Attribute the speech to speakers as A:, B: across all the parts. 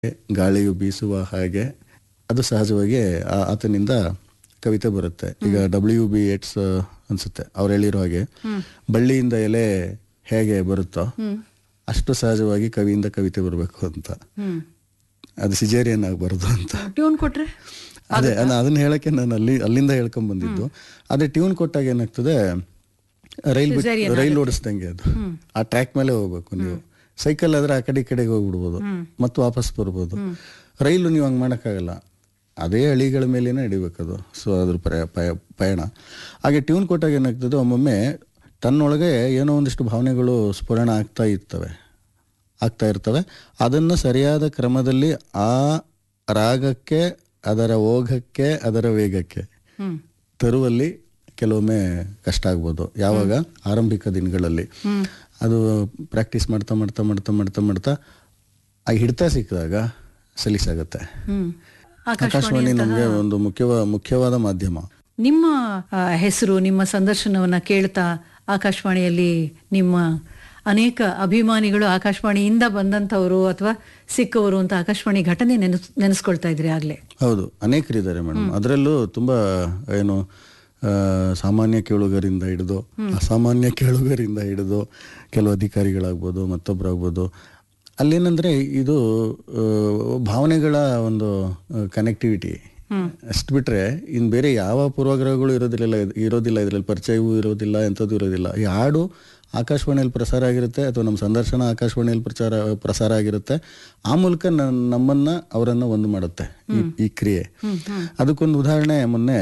A: ಗಾಳಿಯು ಬೀಸುವ ಹಾಗೆ ಅದು ಸಹಜವಾಗಿ ಆ- ಆತನಿಂದ ಕವಿತೆ ಬರುತ್ತೆ ಈಗ ಡಬ್ಲ್ಯೂ ಬಿ ಏಟ್ಸ್ ಅನ್ಸುತ್ತೆ ಅವ್ರು ಹೇಳಿರೋ ಹಾಗೆ ಬಳ್ಳಿಯಿಂದ ಎಲೆ ಹೇಗೆ ಬರುತ್ತೋ ಅಷ್ಟು ಸಹಜವಾಗಿ ಕವಿಯಿಂದ ಕವಿತೆ ಬರಬೇಕು ಅಂತ
B: ಹ್ಮ್
A: ಅದು ಸಿಜೇರಿಯನ್ ಆಗಬಾರ್ದು ಅಂತ
B: ಟ್ಯೂನ್ ಕೊಟ್ರೆ
A: ಅದೇ ಅದ್- ಅದನ್ನ ಹೇಳಕ್ಕೆ ನಾನು ಅಲ್ಲಿ ಅಲ್ಲಿಂದ ಹೇಳ್ಕೊಂಡ್ ಬಂದಿದ್ದು ಅದೇ ಟ್ಯೂನ್ ಕೊಟ್ಟಾಗ ಏನಾಗ್ತದೆ ರೈಲ್ ಬಿಟ್-
B: Cesarean
A: ರೈಲ್ ಓಡಿಸ್ದಂಗೆ ಅದು ಆ ಟ್ರ್ಯಾಕ್ ಮೇಲೆ ಹೋಗ್ಬೇಕು ನೀವು ಸೈಕಲ್ ಆದ್ರೆ ಆ ಕಡೆ ಈ ಕಡೆಗೆ ಹೋಗ್ಬಿಡ್ಬೋದು ಮತ್ತು ವಾಪಸ್ ಬರ್ಬೋದು ರೈಲು ನೀವು ಹಂಗೆ ಮಾಡೋಕ್ಕಾಗಲ್ಲ ಅದೇ ಹಳಿಗಳ ಮೇಲೇನೆ ಹಿಡಿಬೇಕದು ಸೊ ಅದ್ರ ಪ್ರಯ- ಪಯ- ಪಯಣ ಹಾಗೆ ಟ್ಯೂನ್ ಕೊಟ್ಟಾಗ ಏನಾಗ್ತದೆ ಒಮ್ಮೊಮ್ಮೆ ತನ್ನೊಳಗೆ ಏನೋ ಒಂದಿಷ್ಟು ಭಾವನೆಗಳು ಸ್ಫುರಣ ಆಗ್ತಾ ಇರ್ತವೆ ಆಗ್ತಾ ಇರ್ತವೆ ಅದನ್ನು ಸರಿಯಾದ ಕ್ರಮದಲ್ಲಿ ಆ ರಾಗಕ್ಕೆ ಅದರ ಓಘಕ್ಕೆ ಅದರ ವೇಗಕ್ಕೆ
B: ಹ್ಮ್
A: ತರುವಲ್ಲಿ ಕೆಲವೊಮ್ಮೆ ಕಷ್ಟ ಆಗ್ಬೋದು ಯಾವಾಗ ಆರಂಭಿಕ ದಿನಗಳಲ್ಲಿ ಅದು ಪ್ರಾಕ್ಟೀಸ್ ಮಾಡ್ತಾ ಮಾಡ್ತಾ ಮಾಡ್ತಾ ಮಾಡ್ತಾ ಮಾಡ್ತಾ ಆ ಹಿಡ್ತಾ ಸಿಕ್ಕಿದಾಗ ಸಲೀಸಾಗತ್ತೆ
B: ಹ್ಮ್
A: ಆಕಾಶವಾಣಿ ನಮಗೆ ಒಂದು ಮುಖ್ಯವ ಮುಖ್ಯವಾದ ಮಾಧ್ಯಮ
B: ನಿಮ್ಮ ಆ, ಹೆಸರು ನಿಮ್ಮ ಸಂದರ್ಶನವನ್ನ ಕೇಳ್ತಾ ಆಕಾಶವಾಣಿಯಲ್ಲಿ ನಿಮ್ಮ ಅನೇಕ ಅಭಿಮಾನಿಗಳು ಆಕಾಶವಾಣಿಯಿಂದ ಬಂದಂಥವರು ಅಥವಾ ಸಿಕ್ಕವರು ಅಂತ ಆಕಾಶವಾಣಿ ಘಟನೆ ನೆನೆಸ್ ನೆನೆಸ್ಕೊಳ್ತಾ ಇದ್ರಿ ಆಗ್ಲೇ
A: ಹೌದು ಅನೇಕರಿದ್ದಾರೆ ಮೇಡಮ್ ಅದರಲ್ಲೂ ತುಂಬಾ ಏನು ಆ, ಸಾಮಾನ್ಯ ಕೇಳುಗರಿಂದ ಹಿಡಿದು ಅಸಾಮಾನ್ಯ ಕೇಳುಗರಿಂದ ಹಿಡಿದು ಕೆಲವು ಅಧಿಕಾರಿಗಳಾಗ್ಬೋದು ಮತ್ತೊಬ್ಬರಾಗ್ಬೋದು ಅಲ್ಲೇನಂದ್ರೆ ಇದು ಆ, ಭಾವನೆಗಳ ಒಂದು ಕನೆಕ್ಟಿವಿಟಿ ಅಷ್ಟು ಬಿಟ್ರೆ ಇನ್ ಬೇರೆ ಯಾವ ಪೂರ್ವಗ್ರಹಗಳು ಇರೋದಿಲ್ಲ ಇರೋದಿಲ್ಲ ಇದರಲ್ಲಿ ಪರಿಚಯವೂ ಇರೋದಿಲ್ಲ ಎಂಥದ್ದು ಇರೋದಿಲ್ಲ ಈ ಹಾಡು ಆಕಾಶವಾಣಿಯಲ್ಲಿ ಪ್ರಸಾರ ಆಗಿರುತ್ತೆ ಅಥವಾ ನಮ್ಮ ಸಂದರ್ಶನ ಆಕಾಶವಾಣಿಯಲ್ಲಿ ಪ್ರಚಾರ ಪ್ರಸಾರ ಆಗಿರುತ್ತೆ ಆ ಮೂಲಕ ನ- ನಮ್ಮನ್ನ ಅವರನ್ನ ಒಂದು ಮಾಡುತ್ತೆ ಈ- ಈ ಕ್ರಿಯೆ ಅದಕ್ಕೊಂದು ಉದಾಹರಣೆ ಮೊನ್ನೆ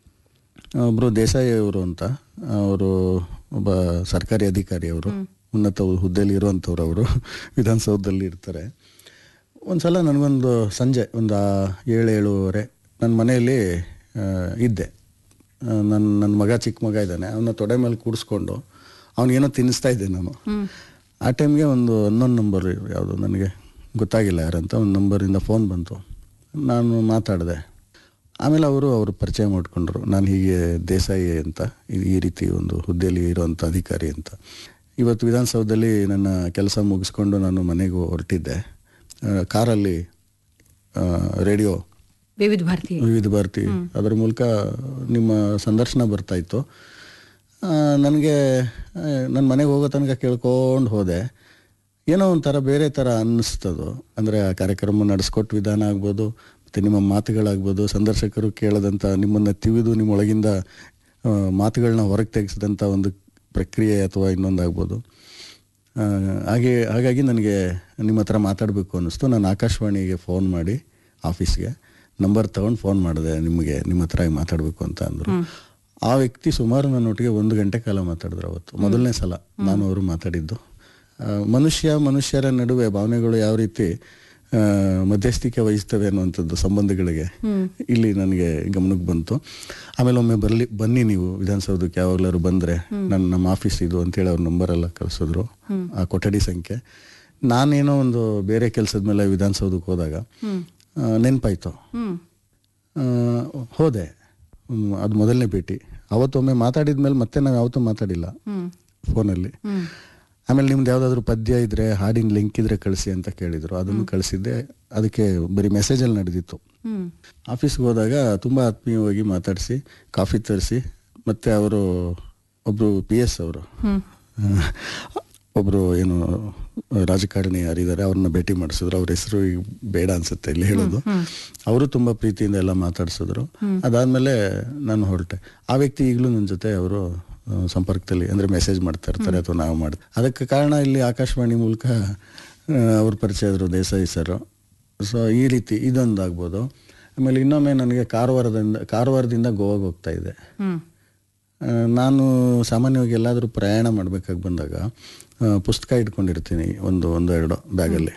A: ಒಬ್ರು ದೇಸಾಯಿ ಅವರು ಅಂತ ಅವರು ಒಬ್ಬ ಸರ್ಕಾರಿ ಅಧಿಕಾರಿ ಅವರು ಉನ್ನತ ಹುದ್ದೆಯಲ್ಲಿ ಇರುವಂಥವ್ರು ಅವರು ವಿಧಾನಸೌಧದಲ್ಲಿ ಇರ್ತಾರೆ ಒಂದ್ಸಲ ನನಗೊಂದು ಸಂಜೆ ಒಂದು ಆ ಏಳು ಏಳುವರೆ ನನ್ನ ಮನೆಯಲ್ಲಿ ಆ, ಇದ್ದೆ ನನ್ನ ನನ್ನ ಮಗ ಚಿಕ್ಕ ಮಗ ಇದ್ದಾನೆ ಅವನ ತೊಡೆ ಮೇಲೆ ಕೂಡಿಸ್ಕೊಂಡು ಅವನಿಗೇನೋ ತಿನ್ನಿಸ್ತಾ ಇದ್ದೆ ನಾನು ಆ ಟೈಮ್ಗೆ ಒಂದು ಹನ್ನೊಂದು ನಂಬರ್ ಯಾವುದು ನನಗೆ ಗೊತ್ತಾಗಿಲ್ಲ ಯಾರಂತ ಒಂದು ನಂಬರಿಂದ ಫೋನ್ ಬಂತು ನಾನು ಮಾತಾಡಿದೆ ಆಮೇಲೆ ಅವರು ಅವರು ಪರಿಚಯ ಮಾಡಿಕೊಂಡ್ರು ನಾನು ಹೀಗೆ ದೇಸಾಯಿ ಅಂತ ಈ- ಈ ರೀತಿ ಒಂದು ಹುದ್ದೆಯಲ್ಲಿ ಇರುವಂಥ ಅಧಿಕಾರಿ ಅಂತ ಇವತ್ತು ವಿಧಾನಸೌಧದಲ್ಲಿ ನನ್ನ ಕೆಲಸ ಮುಗಿಸ್ಕೊಂಡು ನಾನು ಮನೆಗೆ ಹೊರಟಿದ್ದೆ ಆ, ಕಾರಲ್ಲಿ ಆ, ರೇಡಿಯೋ
B: ವಿವಿಧ ಭಾರತಿ
A: ವಿವಿಧ ಭಾರತಿ ಅದರ ಮೂಲಕ ನಿಮ್ಮ ಸಂದರ್ಶನ ಬರ್ತಾ ಇತ್ತು ನನಗೆ ನನ್ನ ಮನೆಗೆ ಹೋಗೋ ತನಕ ಕೇಳ್ಕೊಂಡು ಹೋದೆ ಏನೋ ಒಂಥರ ಬೇರೆ ಥರ ಅನ್ನಿಸ್ತದು ಅಂದರೆ ಆ ಕಾರ್ಯಕ್ರಮ ನಡೆಸ್ಕೊಟ್ಟು ವಿಧಾನ ಆಗ್ಬೋದು ಮತ್ತು ನಿಮ್ಮ ಮಾತುಗಳಾಗ್ಬೋದು ಸಂದರ್ಶಕರು ಕೇಳದಂಥ ನಿಮ್ಮನ್ನು ತಿವಿದು ನಿಮ್ಮೊಳಗಿಂದ ಆ, ಮಾತುಗಳನ್ನ ಹೊರಗೆ ತೆಗೆಸಿದಂಥ ಒಂದು ಪ್ರಕ್ರಿಯೆ ಅಥವಾ ಇನ್ನೊಂದಾಗ್ಬೋದು ಆ, ಹಾಗೆ ಹಾಗಾಗಿ ನನಗೆ ನಿಮ್ಮ ಹತ್ರ ಮಾತಾಡಬೇಕು ಅನ್ನಿಸ್ತು ನಾನು ಆಕಾಶವಾಣಿಗೆ ಫೋನ್ ಮಾಡಿ ಆಫೀಸ್ಗೆ ನಂಬರ್ ತಗೊಂಡು ಫೋನ್ ಮಾಡಿದೆ ನಿಮಗೆ ನಿಮ್ಮ ಹತ್ರ ಮಾತಾಡಬೇಕು ಅಂತ ಅಂದರು ಆ ವ್ಯಕ್ತಿ ಸುಮಾರು ನನ್ನೊಟ್ಟಿಗೆ ಒಂದು ಗಂಟೆ ಕಾಲ ಮಾತಾಡಿದ್ರು ಅವತ್ತು ಮೊದಲನೇ ಸಲ ನಾನು ಅವರು ಮಾತಾಡಿದ್ದು ಆ, ಮನುಷ್ಯ ಮನುಷ್ಯರ ನಡುವೆ ಭಾವನೆಗಳು ಯಾವ ರೀತಿ ಆ, ಮಧ್ಯಸ್ಥಿಕೆ ವಹಿಸ್ತವೆ ಅನ್ನುವಂಥದ್ದು ಸಂಬಂಧಗಳಿಗೆ ಇಲ್ಲಿ ನನಗೆ ಗಮನಕ್ಕೆ ಬಂತು ಆಮೇಲೆ ಒಮ್ಮೆ ಬರಲಿ ಬನ್ನಿ ನೀವು ವಿಧಾನಸೌಧಕ್ಕೆ ಯಾವಾಗ್ಲಾದ್ರು ಬಂದ್ರೆ ನನ್ನ ನಮ್ಮ ಆಫೀಸ್ ಇದು ಅಂತೇಳಿ ಅವ್ರ ನಂಬರ್ ಎಲ್ಲ ಕಳಿಸಿದ್ರು ಆ ಕೊಠಡಿ ಸಂಖ್ಯೆ ನಾನೇನೋ ಒಂದು ಬೇರೆ ಕೆಲಸದ ಮೇಲೆ ವಿಧಾನಸೌಧಕ್ಕೆ ಹೋದಾಗ ಆ, ನೆನ್ಪಾಯ್ತು
B: ಹ್ಮ್
A: ಆ, ಹೋದೆ ಹ್ಮ್, ಅದು ಮೊದಲನೇ ಭೇಟಿ ಅವತ್ತೊಮ್ಮೆ ಮಾತಾಡಿದ ಮೇಲೆ ಮತ್ತೆ ನಾವು ಯಾವತ್ತೂ ಮಾತಾಡಿಲ್ಲ
B: ಹ್ಮ್
A: ಫೋನಲ್ಲಿ
B: ಹ್ಮ್
A: ಆಮೇಲೆ ನಿಮ್ದು ಯಾವ್ದಾದ್ರು ಪದ್ಯ ಇದ್ರೆ ಹಾಡಿನ ಲಿಂಕ್ ಇದ್ರೆ ಕಳಿಸಿ ಅಂತ ಕೇಳಿದ್ರು ಅದನ್ನು ಕಳಿಸಿದ್ದೆ ಅದಕ್ಕೆ ಬರೀ ಮೆಸೇಜಲ್ಲಿ ನಡೆದಿತ್ತು
B: ಹ್ಮ್
A: ಆಫೀಸ್ಗೆ ಹೋದಾಗ ತುಂಬ ಆತ್ಮೀಯವಾಗಿ ಮಾತಾಡಿಸಿ ಕಾಫಿ ತರಿಸಿ ಮತ್ತೆ ಅವರು ಒಬ್ರು ಪಿ ಎಸ್ ಅವರು
B: ಹ್ಮ್
A: ಒಬ್ರು ಏನು ರಾಜಕಾರಣಿ ಯಾರಿದ್ದಾರೆ ಅವ್ರನ್ನ ಭೇಟಿ ಮಾಡಿಸಿದ್ರು ಅವ್ರ ಹೆಸರು ಈಗ ಬೇಡ ಅನ್ಸುತ್ತೆ ಇಲ್ಲಿ ಹೇಳೋದು ಅವರು ತುಂಬಾ ಪ್ರೀತಿಯಿಂದ ಎಲ್ಲ ಮಾತಾಡ್ಸಿದ್ರು ಅದಾದ್ಮೇಲೆ ನಾನು ಹೊರಟೆ ಆ ವ್ಯಕ್ತಿ ಈಗಲೂ ನನ್ನ ಜೊತೆ ಅವರು ಆ, ಸಂಪರ್ಕದಲ್ಲಿ ಅಂದ್ರೆ ಮೆಸೇಜ್ ಮಾಡ್ತಾ ಇರ್ತಾರೆ ಅಥವಾ ನಾವು ಮಾಡ್ತೀವಿ ಅದಕ್ಕೆ ಕಾರಣ ಇಲ್ಲಿ ಆಕಾಶವಾಣಿ ಮೂಲಕ ಆ, ಅವ್ರ ಪರಿಚಯ ಆದರು ದೇಸಾಯಿ ಸರ್ ಸೊ ಈ ರೀತಿ ಇದೊಂದು ಆಗ್ಬೋದು ಆಮೇಲೆ ಇನ್ನೊಮ್ಮೆ ನನಗೆ ಕಾರವಾರದಿಂದ ಕಾರವಾರದಿಂದ ಗೋವಾಗೆ ಹೋಗ್ತಾ ಇದ್ದೆ
B: ಹ್ಮ್
A: ಆ, ನಾನು ಸಾಮಾನ್ಯವಾಗಿ ಎಲ್ಲಾದರೂ ಪ್ರಯಾಣ ಮಾಡಬೇಕಾಗಿ ಬಂದಾಗ ಆ, ಪುಸ್ತಕ ಇಟ್ಕೊಂಡಿರ್ತೀನಿ ಒಂದು ಒಂದು ಎರಡು ಬ್ಯಾಗಲ್ಲಿ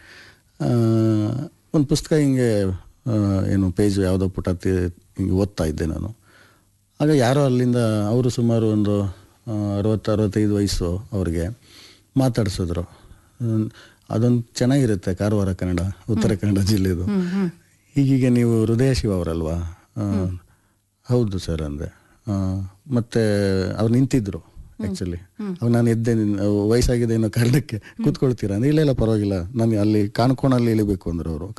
A: ಒಂದು ಪುಸ್ತಕ ಹಿಂಗೆ ಆ, ಏನು ಪೇಜ್ ಯಾವುದೋ ಪುಟ ತಿ- ಹಿಂಗೆ ಓದ್ತಾ ಇದ್ದೆ ನಾನು ಆಗ ಯಾರೋ ಅಲ್ಲಿಂದ ಅವರು ಸುಮಾರು ಒಂದು ಆ, ಅರವತ್ತು ಅರವತ್ತೈದು ವಯಸ್ಸು ಅವ್ರಿಗೆ ಮಾತಾಡ್ಸಿದ್ರು ಹ್ಮ್, ಅದೊಂದು ಚೆನ್ನಾಗಿರುತ್ತೆ ಕಾರವಾರ ಕನ್ನಡ ಉತ್ತರ ಕನ್ನಡ ಜಿಲ್ಲೆದು ಹೀಗೀಗೆ ನೀವು ಹೃದಯ ಶಿವ ಅವರಲ್ವಾ ಆ, ಹೌದು ಸರ್ ಅಂದೆ ಆ, ಮತ್ತೆ ಅವ್ರು ನಿಂತಿದ್ರು ಆಕ್ಚುಲಿ ಅವಾಗ ನಾನು ಎದ್ದೆ ನಿನ್- ವಯಸ್ಸಾಗಿದೆ ಅನ್ನೋ ಕಾರಣಕ್ಕೆ ಕೂತ್ಕೊಳ್ತೀರಾ ಅಂದ್ರೆ ಇಲ್ಲ ಇಲ್ಲ ಪರವಾಗಿಲ್ಲ ನಾನು ಅಲ್ಲಿ ಕಾಣ್ಕೋಣಲ್ಲಿ ಇಳಿಬೇಕು ಅಂದ್ರೆ ಅವರು